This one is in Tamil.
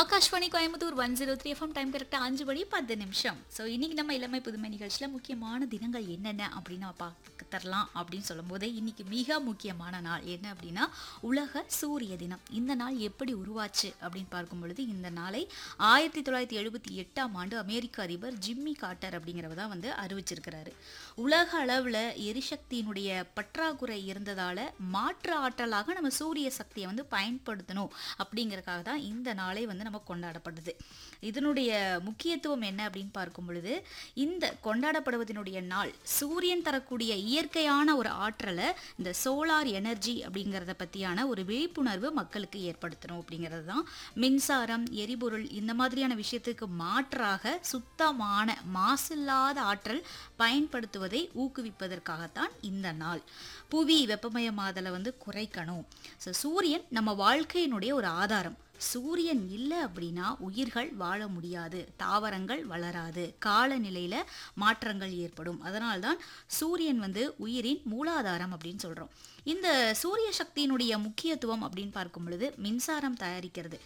Akashvani Coimbatore one zero three FM time கரெக்டாக அஞ்சு மணி பத்து நிமிஷம் ஸோ இன்னைக்கு நம்ம இளமை புதுமை நிகழ்ச்சியில் முக்கியமான தினங்கள் என்னென்ன அப்படின்னு நம்ம பார்க்க தரலாம் அப்படின்னு சொல்லும்போது இன்னைக்கு மிக முக்கியமான நாள் என்ன அப்படின்னா உலக சூரிய தினம் இந்த நாள் எப்படி உருவாச்சு அப்படின்னு பார்க்கும் பொழுது இந்த நாளை ஆயிரத்தி தொள்ளாயிரத்தி எழுபத்தி எட்டாம் ஆண்டு அமெரிக்க அதிபர் ஜிம்மி கார்ட்டர் அப்படிங்கிறவர் தான் வந்து அறிவிச்சிருக்கிறாரு உலக அளவில் எரிசக்தியினுடைய பற்றாக்குறை இருந்ததால மாற்று ஆற்றலாக நம்ம சூரிய சக்தியை வந்து பயன்படுத்தணும் அப்படிங்கறதுக்காக தான் இந்த நாளை வந்து நம்ம கொண்டாடப்படுது இதனுடைய முக்கியத்துவம் என்ன அப்படின்னு பார்க்கும் பொழுது இந்த கொண்டாடப்படுவதனுடைய நாள் சூரியன் தரக்கூடிய இயற்கையான ஒரு ஆற்றலை இந்த சோலார் எனர்ஜி அப்படிங்கிறத பற்றியான ஒரு விழிப்புணர்வு மக்களுக்கு ஏற்படுத்தணும் அப்படிங்கிறது தான் மின்சாரம் எரிபொருள் இந்த மாதிரியான விஷயத்துக்கு மாற்றாக சுத்தமான மாசில்லாத ஆற்றல் பயன்படுத்துவதை ஊக்குவிப்பதற்காகத்தான் இந்த நாள் புவி வெப்பமயமாதலை வந்து குறைக்கணும் ஸோ சூரியன் நம்ம வாழ்க்கையினுடைய ஒரு ஆதாரம் சூரியன் இல்லை அப்படின்னா உயிர்கள் வாழ முடியாது தாவரங்கள் வளராது காலநிலையில மாற்றங்கள் ஏற்படும் அதனால்தான் சூரியன் வந்து உயிரின் மூலாதாரம் அப்படின்னு சொல்றோம் இந்த சூரிய சக்தியினுடைய முக்கியத்துவம் அப்படின்னு பார்க்கும் பொழுது மின்சாரம் தயாரிக்கிறது